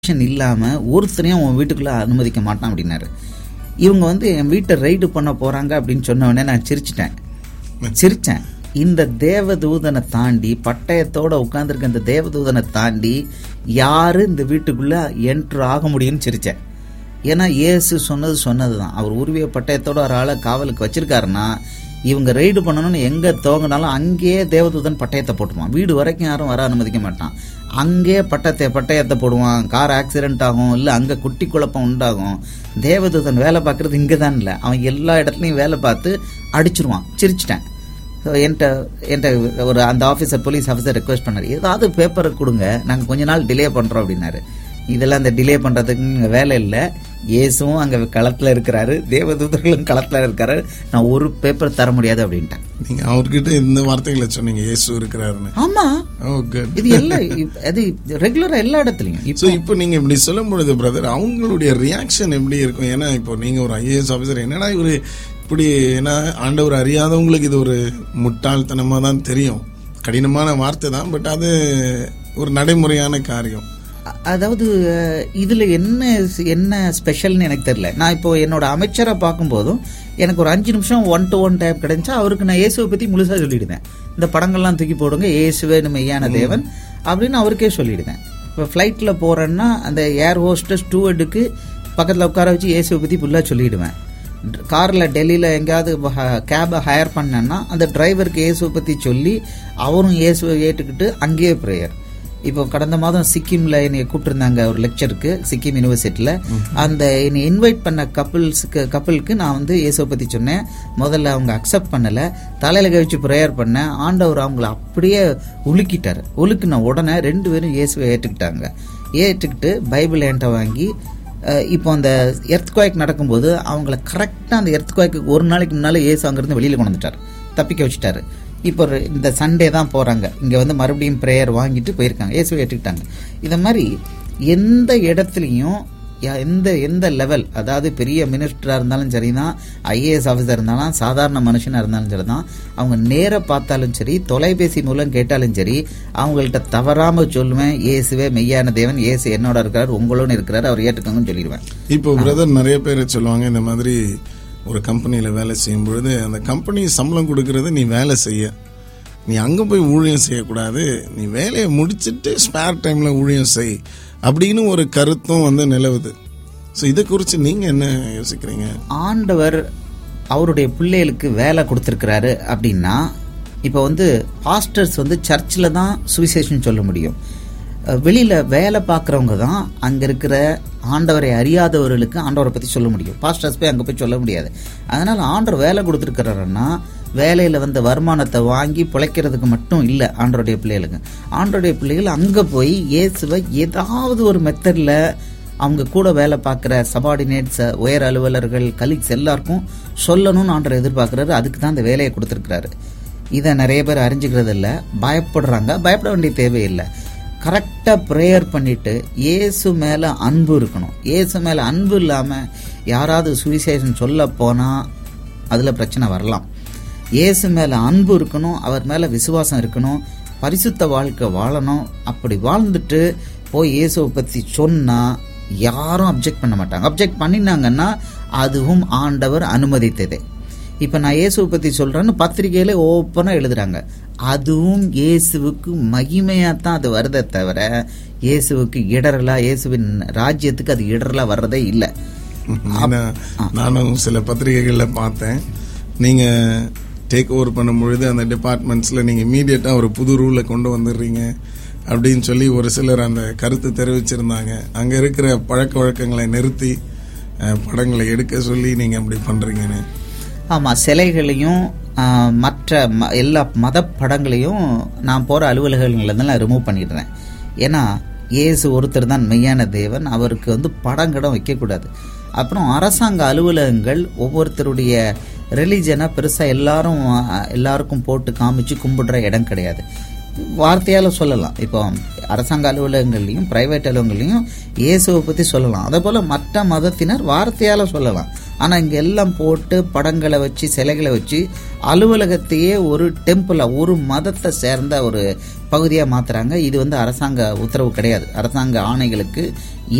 permission இல்லாமல் ஒருத்தரையும் உன் வீட்டுக்குள்ளே அனுமதிக்க மாட்டான் அப்படின்னாரு இவங்க வந்து என் வீட்டை ரைடு பண்ண போகிறாங்க அப்படின்னு சொன்ன உடனே நான் சிரிச்சிட்டேன் சிரிச்சேன் இந்த தேவதூதனை தாண்டி பட்டயத்தோட உட்கார்ந்திருக்க இந்த தேவதூதனை தாண்டி யாரு இந்த வீட்டுக்குள்ள என்ட்ரு ஆக முடியும்னு சிரிச்சேன் ஏன்னா இயேசு சொன்னது சொன்னது தான் அவர் உருவிய பட்டயத்தோட ஒரு ஆளை காவலுக்கு வச்சிருக்காருன்னா இவங்க ரெய்டு பண்ணணும்னு எங்க துவங்கினாலும் அங்கேயே தேவதூதன் பட்டயத்தை போட்டுவான் வீடு வரைக்கும் யாரும் வர அனுமதிக்க மாட்டான் அங்கேயே பட்டத்தை பட்டயத்தை போடுவான் கார் ஆக்சிடென்ட் ஆகும் இல்லை அங்கே குட்டி குழப்பம் உண்டாகும் தேவதூதன் வேலை பார்க்கறது இங்கே தான் இல்லை அவன் எல்லா இடத்துலையும் வேலை பார்த்து அடிச்சிருவான் சிரிச்சிட்டேன் ஸோ என்கிட்ட என்கிட்ட ஒரு அந்த ஆஃபீஸர் போலீஸ் ஆஃபீஸர் ரெக்வஸ்ட் பண்ணார் ஏதாவது பேப்பரை கொடுங்க நாங்கள் கொஞ்ச நாள் டிலே பண்ணுறோம் அப்படின்னாரு இதெல்லாம் அந்த டிலே பண்ணுறதுக்கு இங்கே வேலை இல்லை இயேசுவும் அங்கே களத்தில் இருக்கிறாரு தேவதூதர்களும் களத்தில் இருக்காரு நான் ஒரு பேப்பர் தர முடியாது அப்படின்ட்டேன் நீங்க அவர்கிட்ட இந்த வார்த்தைகளை சொன்னீங்க இயேசு இருக்கிறாருன்னு ஆமாம் ஓ குட் இது எல்லாம் இப்- அது ரெகுலராக எல்லா இடத்துலையும் இப்போ ஸோ இப்போ நீங்க இப்படி சொல்லும் பொழுது பிரதர் அவங்களுடைய ரியாக்ஷன் எப்படி இருக்கும் ஏன்னா இப்போ நீங்க ஒரு ஐஏஎஸ் ஆஃபீஸர் என்னடா இவரு இப்படி ஏன்னா ஆண்டவர் அறியாதவங்களுக்கு இது ஒரு முட்டாள்தனமா தான் தெரியும் கடினமான வார்த்தை தான் பட் அது ஒரு நடைமுறையான காரியம் அ- அதாவது அஹ், இதுல என்ன ஸ்- என்ன ஸ்பெஷல்னு எனக்கு தெரியல நான் இப்போ என்னோட அமைச்சரை பார்க்கும்போதும் எனக்கு ஒரு அஞ்சு நிமிஷம் ஒன் டு ஒன் டைம் கிடைச்சா அவருக்கு நான் இயேசுவை பத்தி முழுசா சொல்லிடுவேன் இந்த படங்கள்லாம் தூக்கி போடுங்க இயேசுவே மெய்யான தேவன் அப்படின்னு அவருக்கே சொல்லிடுவேன் இப்போ ஃப்ளைட்டில் போறேன்னா அந்த ஏர் ஹோஸ்டஸ் டூவெட்டுக்கு பக்கத்தில் உட்கார வச்சு இயேசுவை பத்தி ஃபுல்லாக சொல்லிடுவேன் காரில் டெல்லியில் எங்கேயாவது கேபை ஹையர் பண்ணேன்னா அந்த டிரைவருக்கு இயேசுவை பற்றி சொல்லி அவரும் இயேசுவை ஏற்றுக்கிட்டு அங்கேயே ப்ரேயர் இப்போ கடந்த மாதம் சிக்கிம்ல என்னை கூப்பிட்டுருந்தாங்க ஒரு லெக்சருக்கு சிக்கிம் யூனிவர்சிட்டியில் அந்த என்னை இன்வைட் பண்ண கப்பிள்ஸுக்கு கப்பிளுக்கு நான் வந்து இயேசுவை பற்றி சொன்னேன் முதல்ல அவங்க அக்செப்ட் பண்ணலை தலையில் கழிச்சு ப்ரேயர் பண்ணேன் ஆண்டவர் அவங்கள அப்படியே உலுக்கிட்டார் உலுக்கின உடனே ரெண்டு பேரும் இயேசுவை ஏற்றுக்கிட்டாங்க ஏற்றுக்கிட்டு பைபிள் என்கிட்ட வாங்கி அஹ் இப்போ அந்த எர்த்குவாய்க் நடக்கும்போது அவங்கள கரெக்டாக அந்த எர்த்குவாய்க்கு ஒரு நாளைக்கு முன்னால் ஏசு அங்கேருந்து வெளியில் கொண்டு வந்துட்டார் தப்பிக்க வச்சுட்டாரு இப்போ ஒரு இந்த சண்டே தான் போகிறாங்க இங்கே வந்து மறுபடியும் ப்ரேயர் வாங்கிட்டு போயிருக்காங்க இயேசுவை ஏற்றுக்கிட்டாங்க இதை மாதிரி எந்த இடத்துலையும் யா- எந்த எந்த லெவல் அதாவது பெரிய மினிஸ்டராக இருந்தாலும் சரி தான் ஐஏஎஸ் ஆஃபீஸர் இருந்தாலும் சாதாரண மனுஷனாக இருந்தாலும் சரி தான் அவங்க நேர பார்த்தாலும் சரி தொலைபேசி மூலம் கேட்டாலும் சரி அவங்கள்ட்ட தவறாமல் சொல்லுவேன் இயேசுவே மெய்யான தேவன் இயேசு என்னோட இருக்கிறார் உங்களோட இருக்கிறார் அவர் ஏற்றுக்கோங்கன்னு சொல்லிடுவேன் இப்போ பிரதர் நிறைய பேர் சொல்லுவாங்க இந்த மாதிரி ஒரு கம்பெனியில வேலை செய்யும் பொழுது அந்த கம்பெனி சம்பளம் கொடுக்கறது நீ வேலை செய்ய நீ அங்க போய் ஊழியம் செய்யக்கூடாது நீ வேலையை முடிச்சிட்டு ஸ்பேர் டைம்ல ஊழியம் செய் அப்படின்னு ஒரு கருத்தும் வந்து நிலவுது ஸோ இதை குறித்து நீங்க என்ன யோசிக்கிறீங்க ஆண்டவர் அவருடைய பிள்ளைகளுக்கு வேலை கொடுத்துருக்கிறாரு அப்படின்னா இப்போ வந்து பாஸ்டர்ஸ் வந்து சர்ச்சில் தான் சுவிசேஷன் சொல்ல முடியும் அஹ் வெளியில வேலை பார்க்குறவங்க தான் அங்கே இருக்கிற ஆண்டவரை அறியாதவர்களுக்கு ஆண்டவரை பற்றி சொல்ல முடியும் பாஸ்டர்ஸ் போய் அங்கே போய் சொல்ல முடியாது அதனால் ஆண்டவர் வேலை கொடுத்துருக்கிறாருன்னா வேலையில் வந்த வருமானத்தை வாங்கி பிழைக்கிறதுக்கு மட்டும் இல்லை ஆண்டவருடைய பிள்ளைகளுக்கு ஆண்டவருடைய பிள்ளைகள் அங்கே போய் இயேசுவை ஏதாவது ஒரு மெத்தடில் அவங்க கூட வேலை பார்க்குற சபார்டினேட்ஸ் உயர் அலுவலர்கள் கலீக்ஸ் எல்லாருக்கும் சொல்லணும்னு ஆண்டவர் எதிர்பார்க்குறாரு அதுக்கு தான் அந்த வேலையை கொடுத்துருக்குறாரு இதை நிறைய பேர் அறிஞ்சுக்கிறது இல்லை பயப்படுறாங்க பயப்பட வேண்டிய தேவையில்லை கரெக்டாக ப்ரேயர் பண்ணிட்டு இயேசு மேலே அன்பு இருக்கணும் இயேசு மேலே அன்பு இல்லாமல் யாராவது சுவிசேஷன் சொல்ல போனால் அதில் பிரச்சனை வரலாம் இயேசு மேலே அன்பு இருக்கணும் அவர் மேலே விசுவாசம் இருக்கணும் பரிசுத்த வாழ்க்கை வாழணும் அப்படி வாழ்ந்துட்டு போய் இயேசுவை பற்றி சொன்னால் யாரும் அப்ஜெக்ட் பண்ண மாட்டாங்க அப்ஜெக்ட் பண்ணினாங்கன்னா அதுவும் ஆண்டவர் அனுமதித்ததே இப்போ நான் இயேசுவை பற்றி சொல்கிறேன்னு பத்திரிகையில ஓப்பனாக எழுதுறாங்க அதுவும் இயேசுவுக்கு மகிமையாக தான் அது வருதே தவிர இயேசுவுக்கு இடரலா இயேசுவின் ராஜ்யத்துக்கு அது இடரலா வர்றதே இல்லை ஏன்னா, நானும் சில பத்திரிகைகள்ல பார்த்தேன் நீங்க டேக் ஓவர் பண்ணும் பொழுது அந்த டிபார்ட்மெண்ட்ஸ்ல நீங்க இமீடியட்டா ஒரு புது ரூலை கொண்டு வந்துடுறீங்க அப்படின்னு சொல்லி ஒரு சிலர் அந்த கருத்து தெரிவிச்சிருந்தாங்க அங்க இருக்கிற பழக்க வழக்கங்களை நிறுத்தி அஹ், படங்களை எடுக்க சொல்லி நீங்க அப்படி பண்றீங்கன்னு ஆமாம் சிலைகளையும் ஆ, மற்ற ம எல்லா மத படங்களையும் நான் போகிற அலுவலகங்கள்லேருந்து நான் ரிமூவ் பண்ணிடுறேன் ஏன்னா இயேசு ஒருத்தர் தான் மெய்யான தேவன் அவருக்கு வந்து படங்கிடம் வைக்கக்கூடாது அப்புறம் அரசாங்க அலுவலகங்கள் ஒவ்வொருத்தருடைய ரிலீஜனை பெருசாக எல்லாரும் ஆ, எல்லாருக்கும் போட்டு காமிச்சு கும்பிடுற இடம் கிடையாது வார்த்தையால் சொல்லலாம் இப்போ அரசாங்க அலுவலகங்கள்லையும் பிரைவேட் அலுவலகங்கள்லையும் இயேசுவை பற்றி சொல்லலாம் அதே போல் மற்ற மதத்தினர் வார்த்தையால் சொல்லலாம் ஆனா இங்க எல்லாம் போட்டு படங்களை வச்சு சிலைகளை வச்சு அலுவலகத்தையே ஒரு டெம்பிளா ஒரு மதத்தை சேர்ந்த ஒரு பகுதியா மாத்துறாங்க இது வந்து அரசாங்க உத்தரவு கிடையாது அரசாங்க ஆணைகளுக்கு